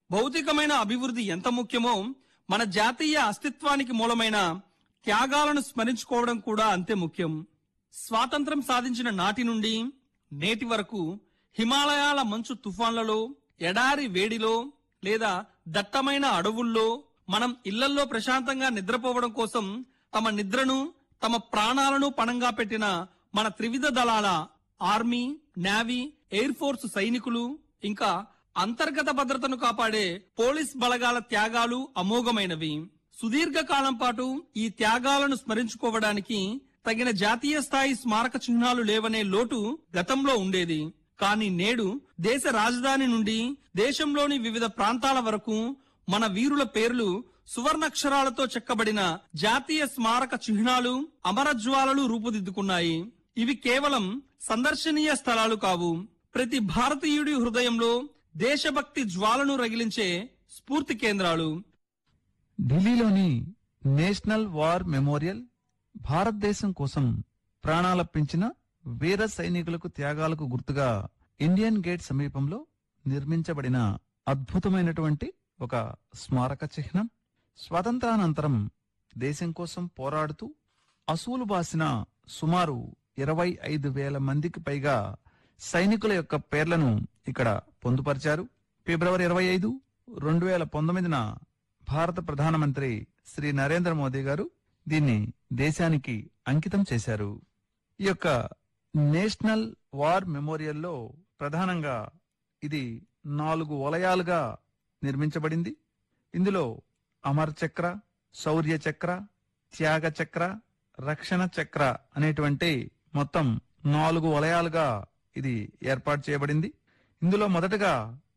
భౌతికమైన అభివృద్ధి ఎంత ముఖ్యమో మన జాతీయ అస్తిత్వానికి మూలమైన త్యాగాలను స్మరించుకోవడం కూడా అంతే ముఖ్యం స్వాతంత్రం సాధించిన నాటి నుండి నేటి వరకు హిమాలయాల మంచు తుఫాన్లలో ఎడారి వేడిలో లేదా దట్టమైన అడవుల్లో మనం ఇళ్లల్లో ప్రశాంతంగా నిద్రపోవడం కోసం తమ నిద్రను తమ ప్రాణాలను పణంగా పెట్టిన మన త్రివిధ దళాల ఆర్మీ నేవీ ఎయిర్ ఫోర్స్ సైనికులు ఇంకా అంతర్గత భద్రతను కాపాడే పోలీస్ బలగాల త్యాగాలు అమోఘమైనవి సుదీర్ఘ కాలం పాటు ఈ త్యాగాలను స్మరించుకోవడానికి తగిన జాతీయ స్థాయి స్మారక చిహ్నాలు లేవనే లోటు గతంలో ఉండేది కానీ నేడు దేశ రాజధాని నుండి దేశంలోని వివిధ ప్రాంతాల వరకు మన వీరుల పేర్లు సువర్ణక్షరాలతో చెక్కబడిన జాతీయ స్మారక చిహ్నాలు అమరజ్వాలలు రూపుదిద్దుకున్నాయి ఇవి కేవలం సందర్శనీయ స్థలాలు కావు ప్రతి భారతీయుడి హృదయంలో దేశభక్తి జ్వాలను రగిలించే స్ఫూర్తి కేంద్రాలు ఢిల్లీలోని నేషనల్ వార్ మెమోరియల్ భారతదేశం కోసం ప్రాణాలర్పించిన వీర సైనికులకు త్యాగాలకు గుర్తుగా ఇండియన్ గేట్ సమీపంలో నిర్మించబడిన అద్భుతమైనటువంటి ఒక స్మారక చిహ్నం స్వాతంత్రానంతరం దేశం కోసం పోరాడుతూ అసూలు బాసిన సుమారు ఇరవై ఐదు వేల మందికి పైగా సైనికుల యొక్క పేర్లను ఇక్కడ పొందుపరిచారు ఫిబ్రవరి ఇరవై ఐదు రెండు వేల పంతొమ్మిదిన భారత ప్రధానమంత్రి శ్రీ నరేంద్ర మోదీ గారు దీన్ని దేశానికి అంకితం చేశారు ఈ యొక్క నేషనల్ వార్ మెమోరియల్లో ప్రధానంగా ఇది నాలుగు వలయాలుగా నిర్మించబడింది ఇందులో అమర్ చక్ర శౌర్య చక్ర త్యాగ చక్ర రక్షణ చక్ర అనేటువంటి మొత్తం నాలుగు వలయాలుగా ఇది ఏర్పాటు చేయబడింది ఇందులో మొదటగా